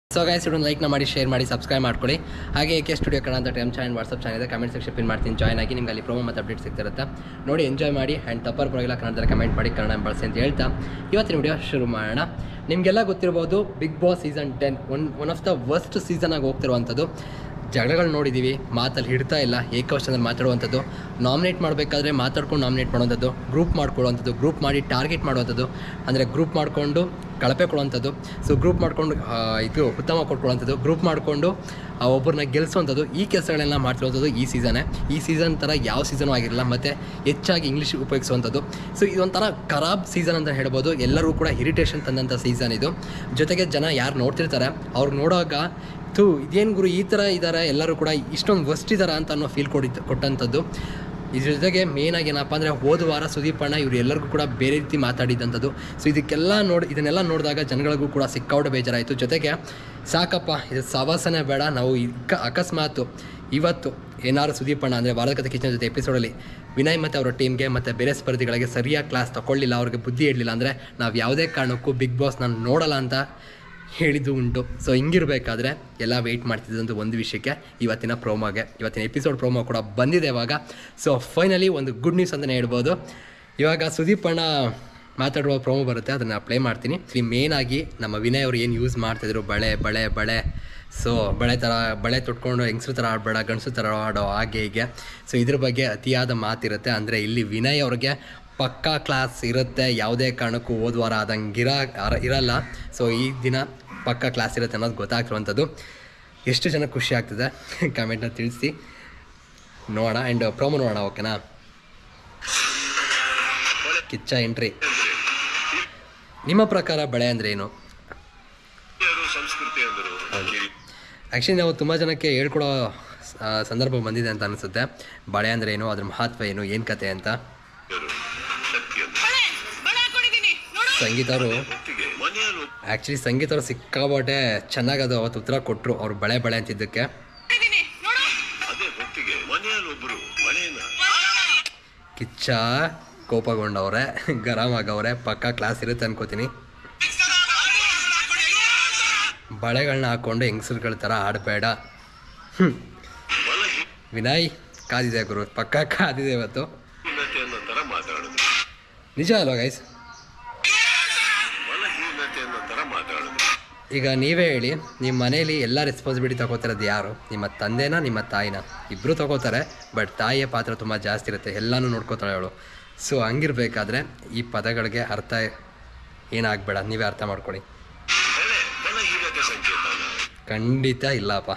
so guys ಇದನ್ನು ಲೈಕ್ನ ಮಾಡಿ share ಮಾಡಿ ಸಬ್ಸ್ಕ್ರೈಬ್ ಮಾಡ್ಕೊಳ್ಳಿ ಹಾಗೆ ಏಕೆ ಸ್ಟುಡಿಯೋ ಕನ್ನಡ ಅಂತ ಟೈಮ್ ಚಾನಲ್ ವಾಟ್ಸಪ್ ಚಾನಲ್ ಇದೆ ಕಮೆಂಟ್ ಸೆಕ್ಷನ್ ಪಿನ್ ಮಾಡ್ತೀನಿ ಜಾಯ್ನ್ ಆಗಿ ನಿಮ್ಗೆ ಅಲ್ಲಿ ಪ್ರೋಮೋ ಮತ್ತು ಅಪ್ಡೇಟ್ ಸಿಗ್ತಿರುತ್ತೆ ನೋಡಿ ಎಂಜಾಯ್ ಮಾಡಿ ಆ್ಯಂಡ್ ತಪ್ಪರ್ ಪರವಾಗಿಲ್ಲ ಕನ್ನಡದಲ್ಲಿ ಕಮೆಂಟ್ ಮಾಡಿ ಕನ್ನಡ ಬಳಸಿ ಅಂತ ಹೇಳ್ತಾ ಇವತ್ತಿನ ವಿಡಿಯೋ ಶುರು ಮಾಡೋಣ ನಿಮಗೆಲ್ಲ ಗೊತ್ತಿರ್ಬೋದು Bigg Boss season ten one one of the worst season ಆಗಿ ಹೋಗ್ತಿರುವಂಥದ್ದು ಜಗಳಗಳು ನೋಡಿದ್ದೀವಿ ಮಾತಲ್ಲಿ ಹಿಡ್ತಾ ಇಲ್ಲ ಏಕವಚನದಲ್ಲಿ ಮಾತಾಡುವಂಥದ್ದು ನಾಮಿನೇಟ್ ಮಾಡಬೇಕಾದ್ರೆ ಮಾತಾಡ್ಕೊಂಡು ನಾಮಿನೇಟ್ ಮಾಡುವಂಥದ್ದು ಗ್ರೂಪ್ ಮಾಡ್ಕೊಳ್ಳುವಂಥದ್ದು ಗ್ರೂಪ್ ಮಾಡಿ ಟಾರ್ಗೆಟ್ ಮಾಡುವಂಥದ್ದು ಅಂದರೆ ಗ್ರೂಪ್ ಮಾಡಿಕೊಂಡು ಕಳಪೆ ಕೊಡುವಂಥದ್ದು ಸೊ ಗ್ರೂಪ್ ಮಾಡ್ಕೊಂಡು ಆ, ಇದು ಉತ್ತಮ ಕೊಟ್ಕೊಳ್ಳುವಂಥದ್ದು ಗ್ರೂಪ್ ಮಾಡಿಕೊಂಡು ಒಬ್ಬರನ್ನ ಗೆಲ್ಲಿಸುವಂಥದ್ದು ಈ ಕೆಲಸಗಳೆಲ್ಲ ಮಾಡ್ತಿರುವಂಥದ್ದು ಈ ಸೀಸನ್ನೇ ಈ ಸೀಸನ್ ಥರ ಯಾವ ಸೀಸನೂ ಆಗಿರಲಿಲ್ಲ ಮತ್ತು ಹೆಚ್ಚಾಗಿ ಇಂಗ್ಲೀಷ್ ಉಪಯೋಗಿಸುವಂಥದ್ದು ಸೊ ಇದೊಂಥರ ಖರಾಬ್ ಸೀಸನ್ ಅಂತ ಹೇಳ್ಬೋದು ಎಲ್ಲರಿಗೂ ಕೂಡ ಇರಿಟೇಷನ್ ತಂದಂಥ ಸೀಸನ್ ಇದು ಜೊತೆಗೆ ಜನ ಯಾರು ನೋಡ್ತಿರ್ತಾರೆ ಅವ್ರು ನೋಡುವಾಗ ಥೂ ಇದೇನು ಗುರು ಈ ಥರ ಇದ್ದಾರೆ ಎಲ್ಲರೂ ಕೂಡ ಇಷ್ಟೊಂದು ವರ್ಸ್ಟ್ ಇದ್ದಾರೆ ಅಂತ ಅನ್ನೋ ಫೀಲ್ ಕೊಡಿದ್ದು ಕೊಟ್ಟಂಥದ್ದು ಇದ್ರ ಜೊತೆಗೆ ಮೇಯ್ನಾಗಿ ಏನಪ್ಪ ಅಂದರೆ ಹೋದ ವಾರ ಸುದೀಪ್ ಅಣ್ಣ ಇವ್ರು ಎಲ್ಲರಿಗೂ ಕೂಡ ಬೇರೆ ರೀತಿ ಮಾತಾಡಿದ್ದಂಥದ್ದು ಸೊ ಇದಕ್ಕೆಲ್ಲ ನೋಡಿ ಇದನ್ನೆಲ್ಲ ನೋಡಿದಾಗ ಜನಗಳಿಗೂ ಕೂಡ ಸಿಕ್ಕಾවට ಬೇಜಾರಾಯಿತು ಜೊತೆಗೆ ಸಾಕಪ್ಪ ಇದು ಸವಾಸನೆ ಬೇಡ ನಾವು ಇಕ್ಕ ಅಕಸ್ಮಾತು ಇವತ್ತು ಏನಾರು ಸುದೀಪ್ ಅಣ್ಣ ಅಂದರೆ ಭಾರತ ಕಥೆ ಕಿಚನ್ ಜೊತೆ ಎಪಿಸೋಡಲ್ಲಿ ವಿನಯ್ ಮತ್ತು ಅವರ ಟೀಮ್ಗೆ ಮತ್ತು ಬೇರೆ ಸ್ಪರ್ಧಿಗಳಿಗೆ ಸರಿಯಾಗಿ ಕ್ಲಾಸ್ ತಗೊಳ್ಳಿಲ್ಲ ಅವ್ರಿಗೆ ಬುದ್ಧಿ ಇಡಲಿಲ್ಲ ಅಂದರೆ ನಾವು ಯಾವುದೇ ಕಾರಣಕ್ಕೂ ಬಿಗ್ ಬಾಸ್ ನಾನು ನೋಡಲ್ಲ ಅಂತ ಹೇಳಿದ್ದು ಉಂಟು ಸೊ ಹಿಂಗಿರಬೇಕಾದ್ರೆ ಎಲ್ಲ ವೆಯ್ಟ್ ಮಾಡ್ತಿದ್ದಂಥ ಒಂದು ವಿಷಯಕ್ಕೆ ಇವತ್ತಿನ ಪ್ರೋಮೋಗೆ ಇವತ್ತಿನ ಎಪಿಸೋಡ್ ಪ್ರೋಮೋ ಕೂಡ ಬಂದಿದೆ ಇವಾಗ ಸೊ ಫೈನಲಿ ಒಂದು ಗುಡ್ ನ್ಯೂಸ್ ಅಂತಲೇ ಹೇಳ್ಬೋದು ಇವಾಗ ಸುದೀಪ್ ಅಣ್ಣ ಮಾತಾಡುವ ಪ್ರೋಮೋ ಬರುತ್ತೆ ಅದನ್ನು ಪ್ಲೇ ಮಾಡ್ತೀನಿ ಈ ಮೇನ್ ಆಗಿ ನಮ್ಮ ವಿನಯ್ ಅವರು ಏನು ಯೂಸ್ ಮಾಡ್ತಿದ್ರು ಬಳೆ ಬಳೆ ಬಳೆ ಸೊ ಬಳೆ ಥರ ಬಳೆ ತೊಟ್ಕೊಂಡು ಹೆಂಗಸ್ರ ಥರ ಆಡಬೇಡ ಗಂಡಸ್ರ ಥರ ಆಡೋ ಹಾಗೆ ಹೀಗೆ ಸೊ ಇದ್ರ ಬಗ್ಗೆ ಅತಿಯಾದ ಮಾತಿರುತ್ತೆ ಅಂದರೆ ಇಲ್ಲಿ ವಿನಯ್ ಅವ್ರಿಗೆ ಪಕ್ಕಾ ಕ್ಲಾಸ್ ಇರುತ್ತೆ ಯಾವುದೇ ಕಾರಣಕ್ಕೂ ಹೋದ ವಾರ ಆದಂಗೆ ಇರ ಅರ- ಇರಲ್ಲ ಸೊ ಈ ದಿನ ಪಕ್ಕಾ ಕ್ಲಾಸ್ ಇರುತ್ತೆ ಅನ್ನೋದು ಗೊತ್ತಾಗ್ತಿರುವಂಥದ್ದು ಎಷ್ಟು ಜನ ಖುಷಿ ಆಗ್ತದೆ ಕಮೆಂಟ್ನ ತಿಳಿಸಿ ನೋಡೋಣ ಆ್ಯಂಡ್ ಪ್ರೋಮೋ ನೋಡೋಣ ಓಕೆನಾ ಕಿಚ್ಚ ಎಂಟ್ರಿ ನಿಮ್ಮ ಪ್ರಕಾರ ಬಳೆ ಅಂದರೆ ಏನು ಯಾರು ಸಂಸ್ಕೃತಿ ಅಂದರು ಆ್ಯಕ್ಚುಲಿ ನಾವು ತುಂಬ ಜನಕ್ಕೆ ಹೇಳ್ಕೊಡೋ ಆ, ಸಂದರ್ಭ ಬಂದಿದೆ ಅಂತ ಅನಿಸುತ್ತೆ ಬಳೆ ಅಂದರೆ ಏನು ಅದ್ರ ಮಹತ್ವ ಏನು ಏನು ಕತೆ ಅಂತ ಶಕ್ತಿ ಅಂತ ಬಳೆ ಬಳೆ ಹಾಕೊಂಡಿದೀನಿ ನೋಡು ಸಂಗೀತ ಅವರು ಹೊತ್ತಿಗೆ ಮನೆಯಲ್ಲಿ ಆ್ಯಕ್ಚುಲಿ ಸಂಗೀತ ಅವರು ಸಿಕ್ಕಾಬಟ್ಟೆ ಚೆನ್ನಾಗಿ ಅದು ಅವತ್ತು ಉತ್ತರ ಕೊಟ್ಟರು ಅವ್ರು ಬಳೆ ಬಳೆ ಅಂತಿದ್ದಕ್ಕೆ ಹಾಕೊಂಡಿದೀನಿ ನೋಡು ಅದೇ ಹೊತ್ತಿಗೆ ಮನೆಯಲ್ಲಿ ಒಬ್ರು ಮಳೆಯನ್ನ ಕಿಚ್ಚ ಕೋಪಗೊಂಡವ್ರೆ ಗರಂ ಆಗವ್ರೆ ಪಕ್ಕ ಕ್ಲಾಸ್ ಇರುತ್ತೆ ಅನ್ಕೋತೀನಿ ಬಳೆಗಳನ್ನ ಹಾಕ್ಕೊಂಡು ಹೆಂಗಸ್ರುಗಳ ಥರ ಆಡಬೇಡ ಹ್ಞೂ ಬಲ ವಿನಯ್ ಕಾದಿದೆ ಗುರು ಪಕ್ಕ ಕಾದಿದೆ ಇವತ್ತು ಹೀನತೆ ಅನ್ನೋ ತರ ಮಾತಾಡಿದ್ರು ನಿಜ ಅಲ್ವಾ ಗೈಸ್ ಬಲಹೀನತೆ ಅನ್ನೋ ತರ ಮಾತಾಡಿದ್ರು ಈಗ ನೀವೇ ಹೇಳಿ ನಿಮ್ಮ ಮನೇಲಿ ಎಲ್ಲ ರೆಸ್ಪಾನ್ಸಿಬಿಲಿಟಿ ತಗೋತಿರೋದು ಯಾರು ನಿಮ್ಮ ತಂದೆನ ನಿಮ್ಮ ತಾಯಿನ ಇಬ್ಬರು ತಗೋತಾರೆ ಬಟ್ ತಾಯಿಯ ಪಾತ್ರ ತುಂಬ ಜಾಸ್ತಿ ಇರುತ್ತೆ ಎಲ್ಲನೂ ನೋಡ್ಕೋತಾಳೆ ಅವಳು ಸೊ ಹಂಗಿರ್ಬೇಕಾದ್ರೆ ಈ ಪದಗಳಿಗೆ ಅರ್ಥ ಏನಾಗಬೇಡ ನೀವೇ ಅರ್ಥ ಮಾಡ್ಕೊಳ್ಳಿ ಬಲೆ ಬಲಹೀನತೆ ಸಂಕೇತನ ಖಂಡಿತ ಇಲ್ಲಪ್ಪ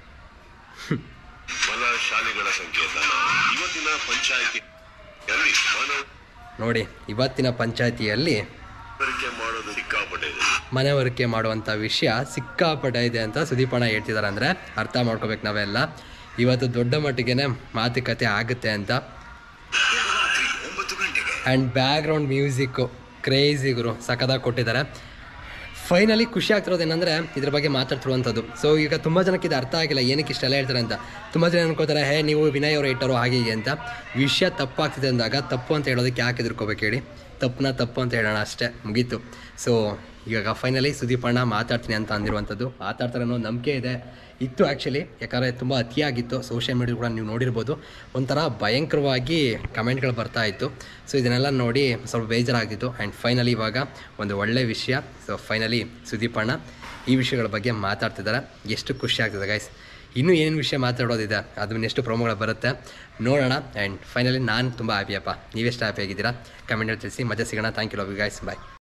ಬಲಶಾಲಿಗಳ ಸಂಕೇತನ ಇವತ್ತಿನ ಪಂಚಾಯಿತಿ ಮಾನವ ನೋಡಿ ಇವತ್ತಿನ ಪಂಚಾಯತಿಯಲ್ಲಿ ಮನವರಿಕೆ ಮಾಡೋದು ಸಿಕ್ಕಾಪಟ್ಟೆ ಇದೆ ಮನವರಿಕೆ ಮಾಡುವಂಥ ವಿಷಯ ಸಿಕ್ಕಾಪಟ್ಟೆ ಇದೆ ಅಂತ ಸುದೀಪಣ್ಣ ಹೇಳ್ತಿದ್ದಾರೆ ಅಂದರೆ ಅರ್ಥ ಮಾಡ್ಕೋಬೇಕು ನಾವೆಲ್ಲ ಇವತ್ತು ದೊಡ್ಡ ಮಟ್ಟಿಗೆ ಮಾತುಕತೆ ಆಗುತ್ತೆ ಅಂತ ರಾತ್ರಿ ಒಂಬತ್ತು ಗಂಟೆಗೆ ಆ್ಯಂಡ್ ಬ್ಯಾಕ್ಗ್ರೌಂಡ್ ಮ್ಯೂಸಿಕ್ಕು ಕ್ರೇಜಿ ಗುರು ಸಖತ್ತಾಗಿ ಕೊಟ್ಟಿದ್ದಾರೆ ಫೈನಲಿ ಖುಷಿ ಆಗ್ತಿರೋದು ಏನಂದರೆ ಇದ್ರ ಬಗ್ಗೆ ಮಾತಾಡ್ತಿರುವಂಥದ್ದು ಸೊ ಈಗ ತುಂಬ ಜನಕ್ಕೆ ಇದು ಅರ್ಥ ಆಗಿಲ್ಲ ಏನಕ್ಕೆ ಇಷ್ಟೆಲ್ಲ ಹೇಳ್ತಾರೆ ಅಂತ ತುಂಬ ಜನ ಅನ್ಕೋತಾರೆ ಹೇ ನೀವು ವಿನಯ್ ಅವರು ಇಟ್ಟರು ಹಾಗೆ ಹೀಗೆ ಅಂತ ವಿಷಯ ತಪ್ಪಾಗ್ತಿದೆ ಅಂದಾಗ ತಪ್ಪು ಅಂತ ಹೇಳೋದಕ್ಕೆ ಯಾಕೆ ಎದುರ್ಕೋಬೇಕು ಹೇಳಿ ತಪ್ಪನ್ನ ತಪ್ಪು ಅಂತ ಹೇಳೋಣ ಅಷ್ಟೇ ಮುಗೀತು ಸೊ ಇವಾಗ ಫೈನಲಿ ಸುದೀಪ್ ಅಣ್ಣ ಮಾತಾಡ್ತೀನಿ ಅಂತ ಅಂದಿರುವಂಥದ್ದು ಮಾತಾಡ್ತಾರೆ ಅನ್ನೋ ನಂಬಿಕೆ ಇದೆ ಇತ್ತು ಆ್ಯಕ್ಚುಲಿ ಯಾಕಂದರೆ ತುಂಬ ಅತಿಯಾಗಿತ್ತು ಸೋಷಿಯಲ್ ಮೀಡಿಯಾ ಕೂಡ ನೀವು ನೋಡಿರ್ಬೋದು ಒಂಥರ ಭಯಂಕರವಾಗಿ ಕಮೆಂಟ್ಗಳು ಬರ್ತಾ ಇತ್ತು ಸೊ ಇದನ್ನೆಲ್ಲ ನೋಡಿ ಸ್ವಲ್ಪ ಬೇಜಾರಾಗ್ತಿತ್ತು ಆ್ಯಂಡ್ ಫೈನಲಿ ಇವಾಗ ಒಂದು ಒಳ್ಳೆ ವಿಷಯ ಸೊ ಫೈನಲಿ ಸುದೀಪ್ ಅಣ್ಣ ಈ ವಿಷಯಗಳ ಬಗ್ಗೆ ಮಾತಾಡ್ತಿದ್ದಾರೆ ಎಷ್ಟು ಖುಷಿ ಆಗ್ತದೆ ಗೈಸ್ ಇನ್ನೂ ಏನೇನು ವಿಷಯ ಮಾತಾಡೋದಿದೆ ಅದು ನೆಕ್ಸ್ಟ್ ಪ್ರೋಮೋಗಳು ಬರುತ್ತೆ ನೋಡೋಣ ಆ್ಯಂಡ್ ಫೈನಲಿ ನಾನು ತುಂಬ ಹ್ಯಾಪಿಯಪ್ಪ ನೀವೆಷ್ಟು ಹ್ಯಾಪಿ ಆಗಿದ್ದೀರಾ ಕಮೆಂಟಲ್ಲಿ ತಿಳಿಸಿ ಮತ್ತೆ ಸಿಗೋಣ thank you love you guys bye